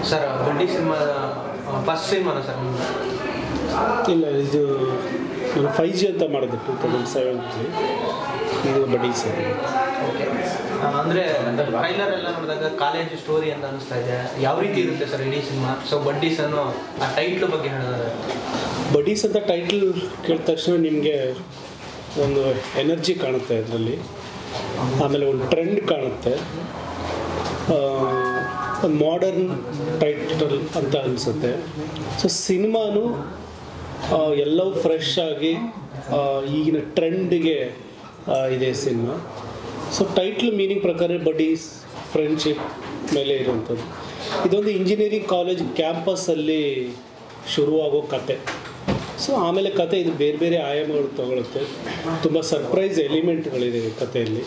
sir ಬಡ್ಡಿ cinema first ಸಿನಿಮಾನ sir ನಿಮ್ದು ಇಲ್ಲ ಇದು ನಾನು ಫೈ ಜಿ ಅಂತ ಮಾಡಿದೆ ಟೂ ತೌಸಂಡ್ ಸೆವೆನ್ಲಿ ಇದು ಬಡ್ಡಿ ಸರ್ ಓಕೆ ಅಂದರೆ ಟ್ರೈಲರ್ ಎಲ್ಲ ನೋಡಿದಾಗ ಕಾಲೇಜ್ ಸ್ಟೋರಿ ಅಂತ ಅನಿಸ್ತಾ ಇದೆ ಯಾವ ರೀತಿ ಇರುತ್ತೆ ಸರ್ ಇಡೀ ಸಿನಿಮಾ ಸೊ ಬಡ್ಡೀಸ್ ಅನ್ನೋ ಆ ಟೈಟ್ಲ್ ಬಗ್ಗೆ ಹೇಳಿದ್ರೆ ಬಡೀಸ್ ಅಂತ ಟೈಟಲ್ ಕೇಳಿದ ತಕ್ಷಣ ನಿಮಗೆ ಒಂದು ಎನರ್ಜಿ ಕಾಣುತ್ತೆ ಅದರಲ್ಲಿ ಆಮೇಲೆ ಒಂದು ಟ್ರೆಂಡ್ ಕಾಣುತ್ತೆ ಒಂದು ಮಾಡರ್ನ್ ಟೈಟಲ್ ಅಂತ ಅನಿಸುತ್ತೆ ಸೊ ಸಿನಿಮಾನು ಆ, ಎಲ್ಲವೂ ಫ್ರೆಶ್ ಆಗಿ ಆ, ಈಗಿನ ಟ್ರೆಂಡಿಗೆ ಇದೆ ಸಿನಿಮಾ ಸೊ ಟೈಟ್ಲ್ ಮೀನಿಂಗ್ ಪ್ರಕಾರ ಬಡೀಸ್ ಫ್ರೆಂಡ್ಶಿಪ್ ಮೇಲೆ ಇರುವಂಥದ್ದು ಇದೊಂದು ಇಂಜಿನಿಯರಿಂಗ್ ಕಾಲೇಜ್ ಕ್ಯಾಂಪಸ್ಸಲ್ಲಿ ಶುರುವಾಗೋ ಕತೆ ಸೊ ಆಮೇಲೆ ಕತೆ ಇದು ಬೇರೆ ಬೇರೆ ಆಯಾಮಗಳು ತಗೊಳುತ್ತೆ ತುಂಬ ಸರ್ಪ್ರೈಸ್ ಎಲಿಮೆಂಟ್ಗಳಿದೆ ಈ ಕಥೆಯಲ್ಲಿ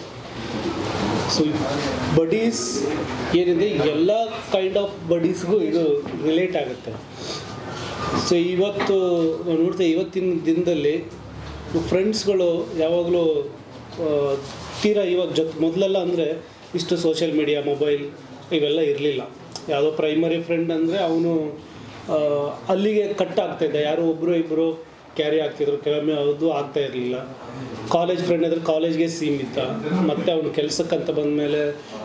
ಸೊ ಬಡೀಸ್ ಏನಿದೆ ಎಲ್ಲ ಕೈಂಡ್ ಆಫ್ ಬಡೀಸ್ಗೂ ಇದು ರಿಲೇಟ್ ಆಗುತ್ತೆ ಸೊ ಇವತ್ತು ನಾವು ನೋಡ್ತೇವೆ ಇವತ್ತಿನ ದಿನದಲ್ಲಿ ಫ್ರೆಂಡ್ಸ್ಗಳು ಯಾವಾಗಲೂ ಆ, ತೀರಾ ಇವಾಗ ಜೊತೆ ಮೊದಲೆಲ್ಲ ಅಂದರೆ ಇಷ್ಟು ಸೋಷಿಯಲ್ ಮೀಡಿಯಾ ಮೊಬೈಲ್ ಇವೆಲ್ಲ ಇರಲಿಲ್ಲ ಯಾವುದೋ ಪ್ರೈಮರಿ ಫ್ರೆಂಡ್ ಅಂದರೆ ಅವನು ಅಲ್ಲಿಗೆ ಕಟ್ ಆಗ್ತಾಯಿದ್ದ ಯಾರೋ ಒಬ್ಬರು ಇಬ್ಬರು ಕ್ಯಾರಿ ಆಗ್ತಿದ್ರು ಕೆಲವೊಮ್ಮೆ ಅದು ಆಗ್ತಾ ಇರಲಿಲ್ಲ ಕಾಲೇಜ್ ಫ್ರೆಂಡ್ ಅಂದರೆ ಕಾಲೇಜ್ಗೆ ಸೀಮಿತ ಮತ್ತು ಅವನು ಕೆಲಸಕ್ಕಂತ ಬಂದಮೇಲೆ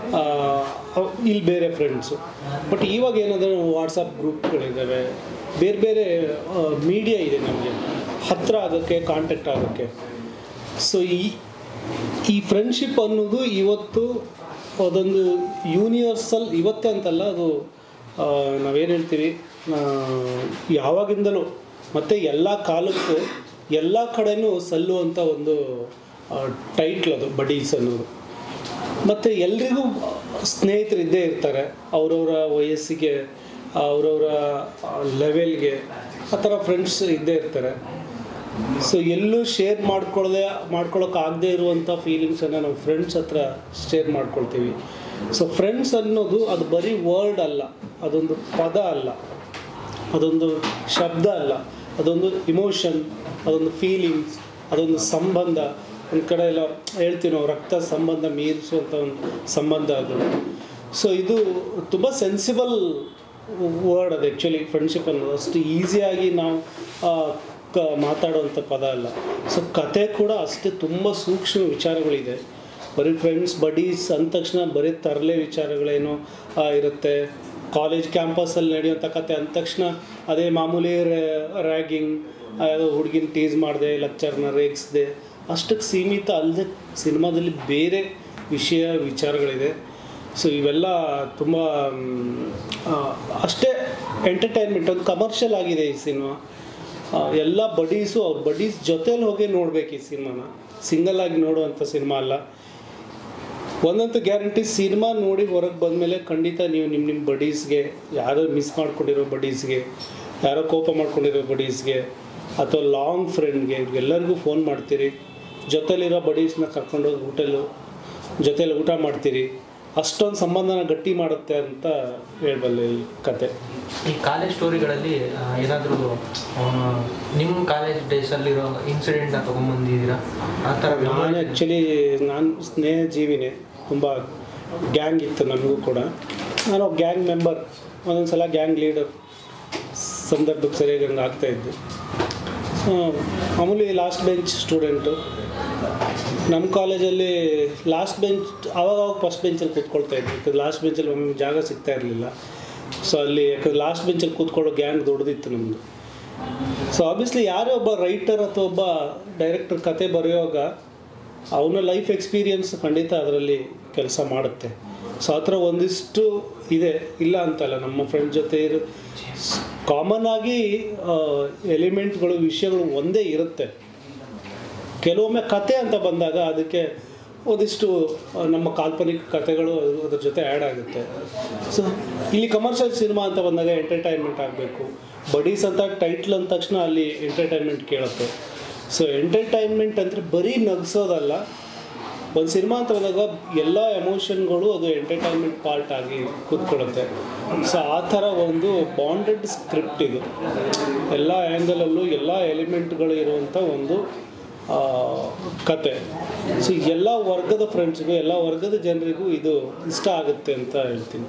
ಇಲ್ಲಿ ಬೇರೆ ಫ್ರೆಂಡ್ಸು ಬಟ್ ಇವಾಗ ಏನಾದರೂ ವಾಟ್ಸಪ್ ಗ್ರೂಪ್ಗಳಿದ್ದಾವೆ ಬೇರೆ ಬೇರೆ ಮೀಡಿಯಾ ಇದೆ ನಮಗೆ ಹತ್ತಿರ ಆಗೋಕ್ಕೆ ಕಾಂಟ್ಯಾಕ್ಟ್ ಆಗೋಕ್ಕೆ ಸೊ ಈ ಈ ಫ್ರೆಂಡ್ಶಿಪ್ ಅನ್ನೋದು ಇವತ್ತು ಅದೊಂದು ಯೂನಿವರ್ಸಲ್ ಇವತ್ತೇ ಅಂತಲ್ಲ ಅದು ಆ, ನಾವೇನು ಹೇಳ್ತೀವಿ ಆ, ಯಾವಾಗಿಂದಲೂ ಮತ್ತು ಎಲ್ಲ ಕಾಲಕ್ಕೂ ಎಲ್ಲ ಕಡೆನೂ ಸಲ್ಲುವಂಥ ಒಂದು ಟೈಟ್ಲ್ ಅದು ಬಡೀಸ್ ಅನ್ನೋದು ಮತ್ತು ಎಲ್ರಿಗೂ ಸ್ನೇಹಿತರು ಇದ್ದೇ ಇರ್ತಾರೆ ಅವರವರ ವಯಸ್ಸಿಗೆ ಅವರವರ ಲೆವೆಲ್ಗೆ ಆ ಥರ ಫ್ರೆಂಡ್ಸ್ ಇದ್ದೇ ಇರ್ತಾರೆ ಸೊ ಎಲ್ಲೂ ಶೇರ್ ಮಾಡ್ಕೊಳ್ಳದೆ ಮಾಡ್ಕೊಳಕ್ಕೆ ಆಗದೆ ಇರುವಂಥ ಫೀಲಿಂಗ್ಸನ್ನು ನಾವು ಫ್ರೆಂಡ್ಸ್ ಹತ್ರ ಶೇರ್ ಮಾಡ್ಕೊಳ್ತೀವಿ ಸೊ ಫ್ರೆಂಡ್ಸ್ ಅನ್ನೋದು ಅದು ಬರೀ ವರ್ಡ್ ಅಲ್ಲ ಅದೊಂದು ಪದ ಅಲ್ಲ ಅದೊಂದು ಶಬ್ದ ಅಲ್ಲ ಅದೊಂದು ಇಮೋಷನ್ ಅದೊಂದು ಫೀಲಿಂಗ್ಸ್ ಅದೊಂದು ಸಂಬಂಧ ಒಂದು ಕಡೆ ಎಲ್ಲ ಹೇಳ್ತೀವಿ ನಾವು ರಕ್ತ ಸಂಬಂಧ ಮೀರಿಸುವಂಥ ಒಂದು ಸಂಬಂಧ ಅದು ಸೊ ಇದು ತುಂಬ ಸೆನ್ಸಿಬಲ್ ವರ್ಡ್ ಅದು ಆ್ಯಕ್ಚುಲಿ ಫ್ರೆಂಡ್ಶಿಪ್ ಅನ್ನೋದು ಅಷ್ಟು ಈಸಿಯಾಗಿ ನಾವು ಆ, ಕ ಮಾತಾಡುವಂಥ ಪದ ಅಲ್ಲ ಸೊ ಕತೆ ಕೂಡ ಅಷ್ಟೇ ತುಂಬ ಸೂಕ್ಷ್ಮ ವಿಚಾರಗಳಿದೆ ಬರೀ ಫ್ರೆಂಡ್ಸ್ ಬಡೀಸ್ ಅಂದ ತಕ್ಷಣ ಬರೀ ತರಲೆ ವಿಚಾರಗಳೇನೋ ಆ, ಇರುತ್ತೆ ಕಾಲೇಜ್ ಕ್ಯಾಂಪಸಲ್ಲಿ ನಡೆಯುವಂಥ ಕತೆ ಅಂದ ತಕ್ಷಣ ಅದೇ ಮಾಮೂಲಿ ರ್ಯಾಗಿಂಗ್ ಯಾವುದೋ ಹುಡುಗಿನ ಟೀಸ್ ಮಾಡಿದೆ ಲೆಕ್ಚರ್ನ ರೇಗಿಸ್ದೆ ಅಷ್ಟಕ್ಕೆ ಸೀಮಿತ ಅಲ್ಲದೆ ಸಿನಿಮಾದಲ್ಲಿ ಬೇರೆ ವಿಷಯ ವಿಚಾರಗಳಿದೆ ಸೊ ಇವೆಲ್ಲ ತುಂಬ ಮ್, ಆ, ಅಷ್ಟೇ ಎಂಟರ್ಟೈನ್ಮೆಂಟ್ ಒಂದು ಕಮರ್ಷಿಯಲ್ ಆಗಿದೆ ಈ ಸಿನಿಮಾ ಆ, ಎಲ್ಲ ಬಡೀಸು ಅವ್ರ ಬಡೀಸ್ ಜೊತೇಲಿ ಹೋಗಿ ನೋಡ್ಬೇಕು ಈ ಸಿನಿಮಾನ ಸಿಂಗಲ್ ಆಗಿ ನೋಡುವಂಥ ಸಿನಿಮಾ ಅಲ್ಲ ಒಂದಂತೂ ಗ್ಯಾರಂಟಿ ಸಿನಿಮಾ ನೋಡಿ ಹೊರಗೆ ಬಂದಮೇಲೆ ಖಂಡಿತ ನೀವು ನಿಮ್ಮ ನಿಮ್ಮ ಬಡೀಸ್ಗೆ ಯಾರೋ ಮಿಸ್ ಮಾಡ್ಕೊಂಡಿರೋ ಬಡೀಸ್ಗೆ ಯಾರೋ ಕೋಪ ಮಾಡ್ಕೊಂಡಿರೋ ಬಡೀಸ್ಗೆ ಅಥವಾ ಲಾಂಗ್ ಫ್ರೆಂಡ್ಗೆ ಎಲ್ಲರಿಗೂ ಫೋನ್ ಮಾಡ್ತೀರಿ ಜೊತೆಲಿರೋ ಬಡೀಸ್ನ ಕರ್ಕೊಂಡೋಗಿ ಹೋಟೆಲು ಜೊತೆಲಿ ಊಟ ಮಾಡ್ತೀರಿ ಅಷ್ಟೊಂದು ಸಂಬಂಧನ ಗಟ್ಟಿ ಮಾಡುತ್ತೆ ಅಂತ ಹೇಳಬಲ್ಲೆ ಈ ಕತೆ ಈ ಕಾಲೇಜ್ ಸ್ಟೋರಿಗಳಲ್ಲಿ ಏನಾದರೂ ನಿಮ್ಮ ಕಾಲೇಜ್ ಡೇಸಲ್ಲಿರೋ ಇನ್ಸಿಡೆಂಟ್ನ ತೊಗೊಂಬಂದಿದ್ದೀರಾ ಆ ಥರ ನಾನು ಆ್ಯಕ್ಚುಲಿ ನಾನು ಸ್ನೇಹ ಜೀವಿನೇ ತುಂಬ ಗ್ಯಾಂಗ್ ಇತ್ತು ನನಗೂ ಕೂಡ ನಾನು ಗ್ಯಾಂಗ್ ಮೆಂಬರ್ ಒಂದೊಂದು ಸಲ ಗ್ಯಾಂಗ್ ಲೀಡರ್ ಸಂದರ್ಭಕ್ಕೆ ಸರಿಯಾಗಿ ಹಂಗೆ ಆಗ್ತಾಯಿದ್ದು ಮಾಮೂಲಿ ಲಾಸ್ಟ್ ಬೆಂಚ್ ಸ್ಟೂಡೆಂಟು ನಮ್ಮ ಕಾಲೇಜಲ್ಲಿ ಲಾಸ್ಟ್ ಬೆಂಚ್ ಆವಾಗ ಅವಾಗ ಫಸ್ಟ್ ಬೆಂಚಲ್ಲಿ ಕೂತ್ಕೊಳ್ತಾ ಇದ್ದೆ ಯಾಕಂದ್ರೆ ಲಾಸ್ಟ್ ಬೆಂಚಲ್ಲಿ ಒಮ್ಮೆ ಜಾಗ ಸಿಗ್ತಾ ಇರಲಿಲ್ಲ ಸೊ ಅಲ್ಲಿ ಯಾಕಂದ್ರೆ ಲಾಸ್ಟ್ ಬೆಂಚಲ್ಲಿ ಕೂತ್ಕೊಳ್ಳೋ ಗ್ಯಾಂಗ್ ದೊಡ್ಡದಿತ್ತು ನಮ್ಮದು ಸೊ ಆಬ್ವಿಯಸ್ಲಿ ಯಾರೇ ಒಬ್ಬ ರೈಟರ್ ಅಥವಾ ಒಬ್ಬ ಡೈರೆಕ್ಟರ್ ಕತೆ ಬರೆಯುವಾಗ ಅವನ ಲೈಫ್ ಎಕ್ಸ್ಪೀರಿಯನ್ಸ್ ಖಂಡಿತ ಅದರಲ್ಲಿ ಕೆಲಸ ಮಾಡುತ್ತೆ ಸೊ ಆ ಥರ ಒಂದಿಷ್ಟು ಇದೆ ಇಲ್ಲ ಅಂತಲ್ಲ ನಮ್ಮ ಫ್ರೆಂಡ್ ಜೊತೆ ಇರು ಕಾಮನ್ ಆಗಿ ಎಲಿಮೆಂಟ್ಗಳು ವಿಷಯಗಳು ಒಂದೇ ಇರುತ್ತೆ ಕೆಲವೊಮ್ಮೆ ಕತೆ ಅಂತ ಬಂದಾಗ ಅದಕ್ಕೆ ಒಂದಿಷ್ಟು ಆ, ನಮ್ಮ ಕಾಲ್ಪನಿಕ ಕಥೆಗಳು ಅದ್ರ ಜೊತೆ ಆ್ಯಡ್ ಆಗುತ್ತೆ ಸೊ ಇಲ್ಲಿ ಕಮರ್ಷಿಯಲ್ ಸಿನಿಮಾ ಅಂತ ಬಂದಾಗ ಎಂಟರ್ಟೈನ್ಮೆಂಟ್ ಆಗಬೇಕು ಬಡೀಸ್ ಅಂತ ಟೈಟ್ಲ್ ಅಂದ ತಕ್ಷಣ ಅಲ್ಲಿ ಎಂಟರ್ಟೈನ್ಮೆಂಟ್ ಕೇಳುತ್ತೆ ಸೊ ಎಂಟರ್ಟೈನ್ಮೆಂಟ್ ಅಂದರೆ ಬರೀ ನಗಿಸೋದಲ್ಲ ಒಂದು ಸಿನಿಮಾ ಅಂತ ಬಂದಾಗ ಎಲ್ಲ ಎಮೋಷನ್ಗಳು ಅದು ಎಂಟರ್ಟೈನ್ಮೆಂಟ್ ಪಾರ್ಟ್ ಆಗಿ ಕೂತ್ಕೊಳ್ಳುತ್ತೆ ಸೊ ಆ ಥರ ಒಂದು ಬಾಂಡೆಡ್ ಸ್ಕ್ರಿಪ್ಟ್ ಇದು ಎಲ್ಲ ಆ್ಯಂಗಲಲ್ಲೂ ಎಲ್ಲ ಎಲಿಮೆಂಟ್ಗಳು ಇರುವಂಥ ಒಂದು ಆ, ಕತೆ ಸೊ ಎಲ್ಲ ವರ್ಗದ ಫ್ರೆಂಡ್ಸ್ಗೂ ಎಲ್ಲ ವರ್ಗದ ಜನರಿಗೂ ಇದು ಇಷ್ಟ ಆಗುತ್ತೆ ಅಂತ ಹೇಳ್ತೀನಿ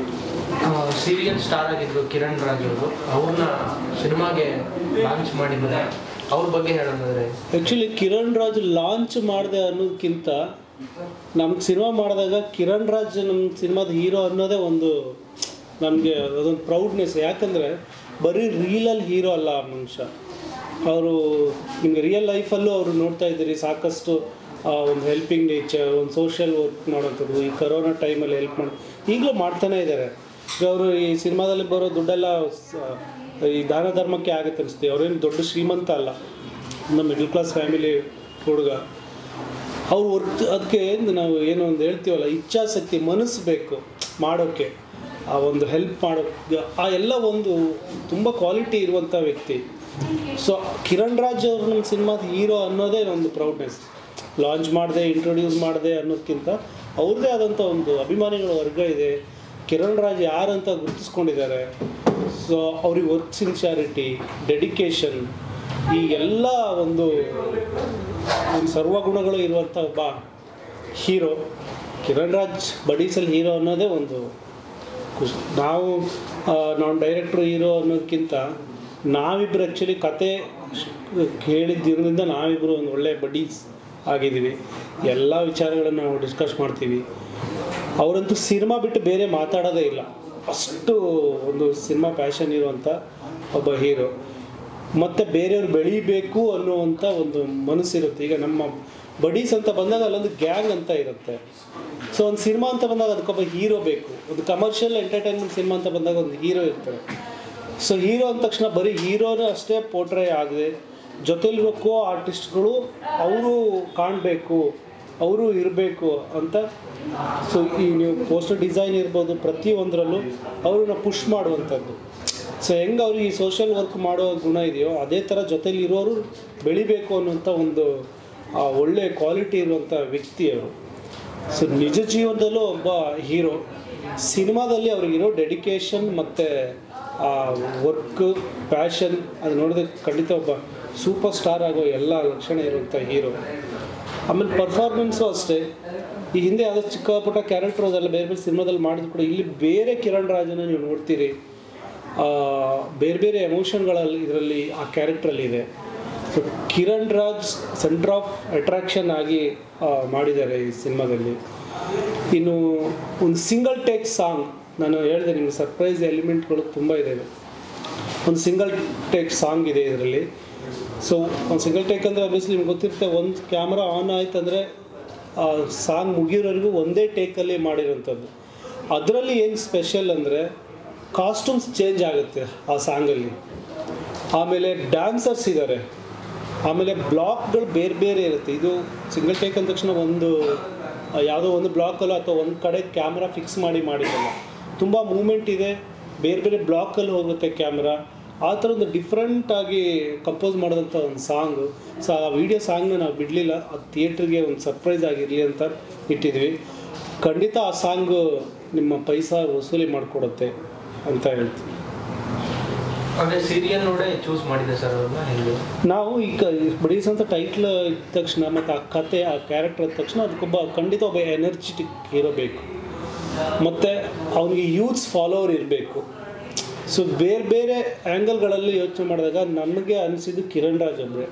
ಸೀರಿಯಲ್ ಸ್ಟಾರ್ ಆಗಿದ್ರು ಕಿರಣ್ ರಾಜ್ ಅವರು ಅವ್ರನ್ನ ಸಿನಿಮಾಗೆ ಲಾಂಚ್ ಮಾಡಿದ್ದಾರೆ ಅವ್ರ ಬಗ್ಗೆ ಹೇಳೋದಾದ್ರೆ ಆ್ಯಕ್ಚುಲಿ ಕಿರಣ್ ರಾಜ್ ಲಾಂಚ್ ಮಾಡಿದೆ ಅನ್ನೋದಕ್ಕಿಂತ ನಮ್ಗೆ ಸಿನಿಮಾ ಮಾಡಿದಾಗ ಕಿರಣ್ ರಾಜ್ ನಮ್ಮ ಸಿನಿಮಾದ ಹೀರೋ ಅನ್ನೋದೇ ಒಂದು ನಮಗೆ ಅದೊಂದು ಪ್ರೌಡ್ನೆಸ್ ಯಾಕಂದರೆ ಬರೀ ರೀಲಲ್ಲಿ ಹೀರೋ ಅಲ್ಲ ಆ ಮನುಷ್ಯ ಅವರು ನಿಮಗೆ ರಿಯಲ್ ಲೈಫಲ್ಲೂ ಅವರು ನೋಡ್ತಾ ಇದ್ದೀರಿ ಸಾಕಷ್ಟು ಆ, ಒಂದು ಹೆಲ್ಪಿಂಗ್ ನೇಚರ್ ಒಂದು ಸೋಷಿಯಲ್ ವರ್ಕ್ ಮಾಡೋಂಥದ್ದು ಈ ಕರೋನಾ ಟೈಮಲ್ಲಿ ಹೆಲ್ಪ್ ಮಾಡಿ ಈಗಲೂ ಮಾಡ್ತಾನೇ ಇದ್ದಾರೆ ಈಗ ಅವರು ಈ ಸಿನಿಮಾದಲ್ಲಿ ಬರೋ ದುಡ್ಡೆಲ್ಲ ಸ- ಈ ದಾನ ಧರ್ಮಕ್ಕೆ ಆಗುತ್ತೆ ಅನಿಸ್ತೀವಿ ಅವ್ರೇನು ದೊಡ್ಡ ಶ್ರೀಮಂತ ಅಲ್ಲ ನಮ್ಮ ಮಿಡ್ಲ್ ಕ್ಲಾಸ್ ಫ್ಯಾಮಿಲಿ ಹುಡುಗ ಅವ್ರು ವರ್ಕ್ ಅದಕ್ಕೆ ನಾವು ಏನೋ ಒಂದು ಹೇಳ್ತೀವಲ್ಲ ಇಚ್ಛಾಶಕ್ತಿ ಮನಸ್ಸು ಬೇಕು ಮಾಡೋಕ್ಕೆ ಆ ಒಂದು ಹೆಲ್ಪ್ ಮಾಡೋಕ್ಕೆ ಆ ಎಲ್ಲ ಒಂದು ತುಂಬ ಕ್ವಾಲಿಟಿ ಇರುವಂಥ ವ್ಯಕ್ತಿ ಸೊ ಕಿರಣ್ ರಾಜ್ ಅವರು ನಮ್ಮ ಸಿನಿಮಾದ ಹೀರೋ ಅನ್ನೋದೇ ಒಂದು ಪ್ರೌಡ್ನೆಸ್ ಲಾಂಚ್ ಮಾಡಿದೆ ಇಂಟ್ರೊಡ್ಯೂಸ್ ಮಾಡಿದೆ ಅನ್ನೋದಕ್ಕಿಂತ ಅವ್ರದ್ದೇ ಆದಂಥ ಒಂದು ಅಭಿಮಾನಿಗಳ ವರ್ಗ ಇದೆ ಕಿರಣ್ ರಾಜ್ ಯಾರಂತ ಗುರುತಿಸ್ಕೊಂಡಿದ್ದಾರೆ ಸೊ ಅವ್ರಿಗೆ ವರ್ಕ್ ಸಿನ್ಸಿಯಾರಿಟಿ ಡೆಡಿಕೇಶನ್ ಈ ಎಲ್ಲ ಒಂದು ಒಂದು ಸರ್ವಗುಣಗಳು ಇರುವಂಥ ಒಬ್ಬ ಹೀರೋ ಕಿರಣ್ ರಾಜ್ ಬಡೀಸಲ್ ಹೀರೋ ಅನ್ನೋದೇ ಒಂದು ಖುಷಿ ನಾವು ಆ, ನಾವು ಡೈರೆಕ್ಟ್ರು ಹೀರೋ ಅನ್ನೋದಕ್ಕಿಂತ ನಾವಿಬ್ಬರು ಆ್ಯಕ್ಚುಲಿ ಕತೆ ಕೇಳಿದ್ದಿರೋದ್ರಿಂದ ನಾವಿಬ್ಬರು ಒಂದು ಒಳ್ಳೆ ಬಡೀಸ್ ಆಗಿದ್ದೀವಿ ಎಲ್ಲ ವಿಚಾರಗಳನ್ನು ನಾವು ಡಿಸ್ಕಸ್ ಮಾಡ್ತೀವಿ ಅವರಂತೂ ಸಿನಿಮಾ ಬಿಟ್ಟು ಬೇರೆ ಮಾತಾಡೋದೇ ಇಲ್ಲ ಅಷ್ಟು ಒಂದು ಸಿನಿಮಾ ಪ್ಯಾಷನ್ ಇರುವಂಥ ಒಬ್ಬ ಹೀರೋ ಮತ್ತು ಬೇರೆಯವ್ರು ಬೆಳೀಬೇಕು ಅನ್ನುವಂಥ ಒಂದು ಮನಸ್ಸಿರುತ್ತೆ ಈಗ ನಮ್ಮ ಬಡೀಸ್ ಅಂತ ಬಂದಾಗ ಅಲ್ಲೊಂದು ಗ್ಯಾಂಗ್ ಅಂತ ಇರುತ್ತೆ ಸೊ ಒಂದು ಸಿನಿಮಾ ಅಂತ ಬಂದಾಗ ಅದಕ್ಕೊಬ್ಬ ಹೀರೋ ಬೇಕು ಒಂದು ಕಮರ್ಷಿಯಲ್ ಎಂಟರ್ಟೈನ್ಮೆಂಟ್ ಸಿನಿಮಾ ಅಂತ ಬಂದಾಗ ಒಂದು ಹೀರೋ ಇರ್ತಾರೆ ಸೊ ಹೀರೋ ಅಂದ ತಕ್ಷಣ ಬರೀ ಹೀರೋನೇ ಅಷ್ಟೇ ಪೋಟ್ರೇ ಆಗದೆ ಜೊತೆಲಿರೋ ಕೋ ಆರ್ಟಿಸ್ಟ್ಗಳು ಅವರು ಕಾಣಬೇಕು ಅವರು ಇರಬೇಕು ಅಂತ ಸೊ ಈ ನೀವು ಪೋಸ್ಟರ್ ಡಿಸೈನ್ ಇರ್ಬೋದು ಪ್ರತಿಯೊಂದರಲ್ಲೂ ಅವ್ರನ್ನ ಪುಷ್ ಮಾಡುವಂಥದ್ದು ಸೊ ಹೆಂಗೆ ಅವ್ರಿಗೆ ಈ ಸೋಷಿಯಲ್ ವರ್ಕ್ ಮಾಡೋ ಗುಣ ಇದೆಯೋ ಅದೇ ಥರ ಜೊತೆಲಿ ಇರೋರು ಬೆಳಿಬೇಕು ಅನ್ನೋಂಥ ಒಂದು ಆ, ಒಳ್ಳೆ ಕ್ವಾಲಿಟಿ ಇರುವಂಥ ವ್ಯಕ್ತಿ ಅವರು ಸೊ ನಿಜ ಜೀವನದಲ್ಲೂ ಒಬ್ಬ ಹೀರೋ ಸಿನಿಮಾದಲ್ಲಿ ಅವ್ರಿಗಿರೋ ಡೆಡಿಕೇಶನ್ ಮತ್ತು ಆ ವರ್ಕ್ ಪ್ಯಾಷನ್ ಅದು ನೋಡಿದ್ರೆ ಖಂಡಿತ ಒಬ್ಬ ಸೂಪರ್ ಸ್ಟಾರ್ ಆಗೋ ಎಲ್ಲ ಲಕ್ಷಣ ಇರುವಂಥ ಹೀರೋ ಆಮೇಲೆ ಪರ್ಫಾರ್ಮೆನ್ಸು ಅಷ್ಟೇ ಈ ಹಿಂದೆ ಯಾವುದೋ ಚಿಕ್ಕ ಪುಟ್ಟ ಕ್ಯಾರೆಕ್ಟರ್ ಅದೆಲ್ಲ ಬೇರೆ ಬೇರೆ ಸಿನಿಮಾದಲ್ಲಿ ಮಾಡಿದ್ರು ಕೂಡ ಇಲ್ಲಿ ಬೇರೆ ಕಿರಣ್ ರಾಜನ ನೀವು ನೋಡ್ತೀರಿ ಆ, ಬೇರೆ ಬೇರೆ ಎಮೋಷನ್ಗಳಲ್ಲಿ ಇದರಲ್ಲಿ ಆ ಕ್ಯಾರೆಕ್ಟ್ರಲ್ಲಿ ಇದೆ so Kiran Raj centre of attraction ಆಗಿ ಆ, ಮಾಡಿದ್ದಾರೆ ಈ ಸಿನಿಮಾದಲ್ಲಿ ಇನ್ನು ಒಂದು ಸಿಂಗಲ್ ಟೇಕ್ ಸಾಂಗ್ ನಾನು ಹೇಳಿದೆ ನಿಮಗೆ ಸರ್ಪ್ರೈಸ್ ಎಲಿಮೆಂಟ್ಗಳು ತುಂಬ ಇದೆ ಒಂದು ಸಿಂಗಲ್ ಟೇಕ್ ಸಾಂಗ್ ಇದೆ ಇದರಲ್ಲಿ ಸೊ ಒಂದು ಸಿಂಗಲ್ ಟೇಕ್ ಅಂದರೆ ಅಬ್ವಿಯಸ್ಲಿ ನಿಮ್ಗೆ ಗೊತ್ತಿರುತ್ತೆ ಒಂದು ಕ್ಯಾಮ್ರಾ ಆನ್ ಆಯ್ತು ಅಂದರೆ ಆ ಸಾಂಗ್ ಮುಗಿಯೋವರೆಗೂ ಒಂದೇ ಟೇಕಲ್ಲಿ ಮಾಡಿರೋಂಥದ್ದು ಅದರಲ್ಲಿ ಏನು ಸ್ಪೆಷಲ್ ಅಂದರೆ ಕಾಸ್ಟ್ಯೂಮ್ಸ್ ಚೇಂಜ್ ಆಗುತ್ತೆ ಆ ಸಾಂಗಲ್ಲಿ ಆಮೇಲೆ ಡ್ಯಾನ್ಸರ್ಸ್ ಇದ್ದಾರೆ ಆಮೇಲೆ ಬ್ಲಾಕ್ಗಳು ಬೇರೆ ಬೇರೆ ಇರುತ್ತೆ ಇದು ಸಿಂಗಲ್ ಟೇಕ್ ಅಂದ ತಕ್ಷಣ ಒಂದು ಆ, ಯಾವುದೋ ಒಂದು ಬ್ಲಾಕಲ್ಲೋ ಅಥವಾ ಒಂದು ಕಡೆ ಕ್ಯಾಮ್ರಾ ಫಿಕ್ಸ್ ಮಾಡಿ ಮಾಡಿರಲ್ಲ ತುಂಬ ಮೂಮೆಂಟ್ ಇದೆ ಬೇರೆ ಬೇರೆ ಬ್ಲಾಕಲ್ಲಿ ಹೋಗುತ್ತೆ ಕ್ಯಾಮ್ರಾ ಆ ಥರ ಒಂದು ಡಿಫ್ರೆಂಟಾಗಿ ಕಂಪೋಸ್ ಮಾಡಿದಂಥ ಒಂದು ಸಾಂಗು ಸೊ ಆ ವಿಡಿಯೋ ಸಾಂಗ್ನ ನಾವು ಬಿಡಲಿಲ್ಲ ಅದು ಥಿಯೇಟ್ರಿಗೆ ಒಂದು ಸರ್ಪ್ರೈಸ್ ಆಗಿರಲಿ ಅಂತ ಇಟ್ಟಿದ್ವಿ ಖಂಡಿತ ಆ ಸಾಂಗು ನಿಮ್ಮ ಪೈಸಾ ವಸೂಲಿ ಮಾಡಿಕೊಡುತ್ತೆ ಅಂತ ಹೇಳ್ತೀನಿ ಅಂದ್ರೆ ಸೀರಿಯಲ್ ನೋಡೇ ಚೂಸ್ ಮಾಡಿದೆ ಸರ್ ಅವ್ರನ್ನ ಹೆಂಗೆ ನಾವು ಈಗ ಬಡೀಸ್ ಅಂತ ಟೈಟ್ಲ್ ಇದ್ದ ತಕ್ಷಣ ಮತ್ತು ಆ ಕತೆ ಆ ಕ್ಯಾರೆಕ್ಟರ್ ಇದ್ದ ತಕ್ಷಣ ಅದಕ್ಕೊಬ್ಬ ಖಂಡಿತ ಒಬ್ಬ ಎನರ್ಜಿಟಿಕ್ ಇರಬೇಕು ಮತ್ತು ಅವನಿಗೆ ಯೂತ್ಸ್ ಫಾಲೋವರ್ ಇರಬೇಕು ಸೊ ಬೇರೆ ಬೇರೆ ಆ್ಯಂಗಲ್ಗಳಲ್ಲಿ ಯೋಚನೆ ಮಾಡಿದಾಗ ನಮಗೆ ಅನಿಸಿದ್ದು ಕಿರಣ್ ರಾಜ್ ಒಬ್ಬರೇ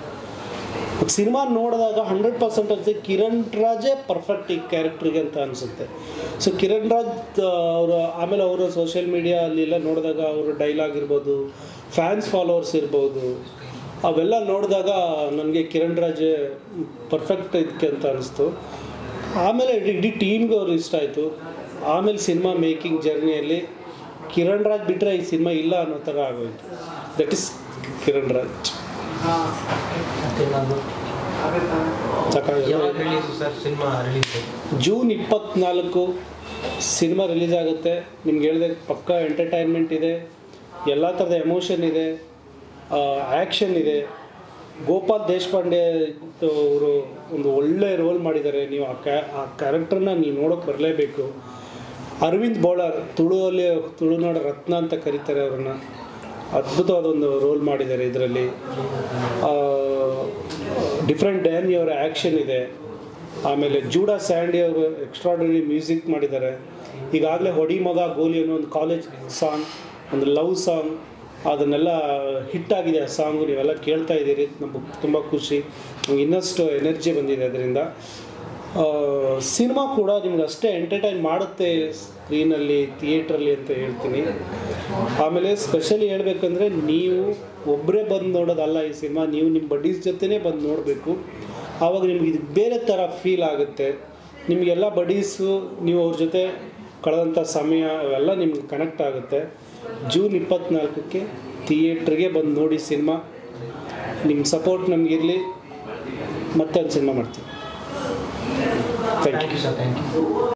ಸಿನಿಮಾ ನೋಡಿದಾಗ ಹಂಡ್ರೆಡ್ ಪರ್ಸೆಂಟ್ ಅನ್ಸುತ್ತೆ ಕಿರಣ್ ರಾಜೇ ಪರ್ಫೆಕ್ಟ್ ಈ ಕ್ಯಾರೆಕ್ಟ್ರಿಗೆ ಅಂತ ಅನಿಸುತ್ತೆ ಸೊ ಕಿರಣ್ ರಾಜ್ ಅವರ ಆಮೇಲೆ ಅವರು ಸೋಷಿಯಲ್ ಮೀಡಿಯಾ ಅಲ್ಲೆಲ್ಲ ನೋಡಿದಾಗ ಅವರ ಡೈಲಾಗ್ ಇರ್ಬೋದು ಫ್ಯಾನ್ಸ್ ಫಾಲೋವರ್ಸ್ ಇರ್ಬೋದು ಅವೆಲ್ಲ ನೋಡಿದಾಗ ನನಗೆ ಕಿರಣ್ ರಾಜ್ ಪರ್ಫೆಕ್ಟ್ ಇದಕ್ಕೆ ಅಂತ ಅನಿಸ್ತು ಆಮೇಲೆ ಇಡೀ- ಇಡೀ ಟೀಮ್ಗೆ ಅವ್ರು ಇಷ್ಟ ಆಯಿತು ಆಮೇಲೆ ಸಿನಿಮಾ ಮೇಕಿಂಗ್ ಜರ್ನಿಯಲ್ಲಿ ಕಿರಣ್ ರಾಜ್ ಬಿಟ್ಟರೆ ಈ ಸಿನಿಮಾ ಇಲ್ಲ ಅನ್ನೋ ಥರ ಆಗೋಯ್ತು ದಟ್ ಇಸ್ ಕಿರಣ್ ರಾಜ್ ಸಾಕಾಗಿದೆ ಯಾವಾಗ release sir cinema release June ಇಪ್ಪತ್ನಾಲ್ಕು ಸಿನಿಮಾ ರಿಲೀಸ್ ಆಗುತ್ತೆ ನಿಮ್ಗೆ ಹೇಳಿದೆ ಪಕ್ಕ ಎಂಟರ್ಟೈನ್ಮೆಂಟ್ ಇದೆ ಎಲ್ಲ ಥರದ ಎಮೋಷನ್ ಇದೆ ಆ್ಯಕ್ಷನ್ ಇದೆ ಗೋಪಾಲ್ ದೇಶಪಾಂಡೆ ಅವರು ಒಂದು ಒಳ್ಳೆ ರೋಲ್ ಮಾಡಿದ್ದಾರೆ ನೀವು ಆ ಕ್ಯಾ ಆ ಕ್ಯಾರೆಕ್ಟರ್ನ ನೀವು ನೋಡೋಕೆ ಬರಲೇಬೇಕು ಅರವಿಂದ್ ಬೋಳಾರ್ ತುಳುವಲ್ಲಿ ತುಳುನಾಡ ರತ್ನ ಅಂತ ಕರೀತಾರೆ ಅವ್ರನ್ನ ಅದ್ಭುತವಾದ ಒಂದು ರೋಲ್ ಮಾಡಿದ್ದಾರೆ ಇದರಲ್ಲಿ ಡಿಫ್ರೆಂಟ್ ಡ್ಯಾನ್ ಅವರ ಆ್ಯಕ್ಷನ್ ಇದೆ ಆಮೇಲೆ ಜೂಡಾ ಸ್ಯಾಂಡಿ ಅವರು ಎಕ್ಸ್ಟ್ರಾಡನರಿ ಮ್ಯೂಸಿಕ್ ಮಾಡಿದ್ದಾರೆ ಈಗಾಗಲೇ ಹೊಡಿ ಮಗ ಗೋಲಿ ಅನ್ನೋ ಒಂದು ಕಾಲೇಜ್ ಸಾಂಗ್ ಒಂದು ಲವ್ ಸಾಂಗ್ ಅದನ್ನೆಲ್ಲ ಹಿಟ್ ಆಗಿದೆ ಆ ಸಾಂಗು ನೀವೆಲ್ಲ ಕೇಳ್ತಾ ಇದ್ದೀರಿ ನಮಗೆ ತುಂಬ ಖುಷಿ ನಮ್ಗೆ ಇನ್ನಷ್ಟು ಎನರ್ಜಿ ಬಂದಿದೆ ಅದರಿಂದ ಸಿನಿಮಾ ಕೂಡ ನಿಮ್ಗೆ ಅಷ್ಟೇ ಎಂಟರ್ಟೈನ್ ಮಾಡುತ್ತೆ ಸ್ಕ್ರೀನಲ್ಲಿ ಥಿಯೇಟ್ರಲ್ಲಿ ಅಂತ ಹೇಳ್ತೀನಿ ಆಮೇಲೆ ಸ್ಪೆಷಲಿ ಹೇಳ್ಬೇಕಂದ್ರೆ ನೀವು ಒಬ್ಬರೇ ಬಂದು ನೋಡೋದಲ್ಲ ಈ ಸಿನಿಮಾ ನೀವು ನಿಮ್ಮ ಬಡ್ಡೀಸ್ ಜೊತೆನೇ ಬಂದು ನೋಡಬೇಕು ಆವಾಗ ನಿಮ್ಗೆ ಇದು ಬೇರೆ ಥರ ಫೀಲ್ ಆಗುತ್ತೆ ನಿಮಗೆಲ್ಲ ಬಡೀಸು ನೀವು ಅವ್ರ ಜೊತೆ ಕಳೆದಂಥ ಸಮಯ ಅವೆಲ್ಲ ನಿಮ್ಗೆ ಕನೆಕ್ಟ್ ಆಗುತ್ತೆ ಜೂನ್ ಇಪ್ಪತ್ತ್ನಾಲ್ಕಕ್ಕೆ ಥಿಯೇಟ್ರಿಗೆ ಬಂದು ನೋಡಿ ಸಿನಿಮಾ ನಿಮ್ಮ ಸಪೋರ್ಟ್ ನಮಗಿರಲಿ ಮತ್ತೆ ಒಂದು ಸಿನಿಮಾ ಮಾಡ್ತೀವಿ thank you thank you sir thank you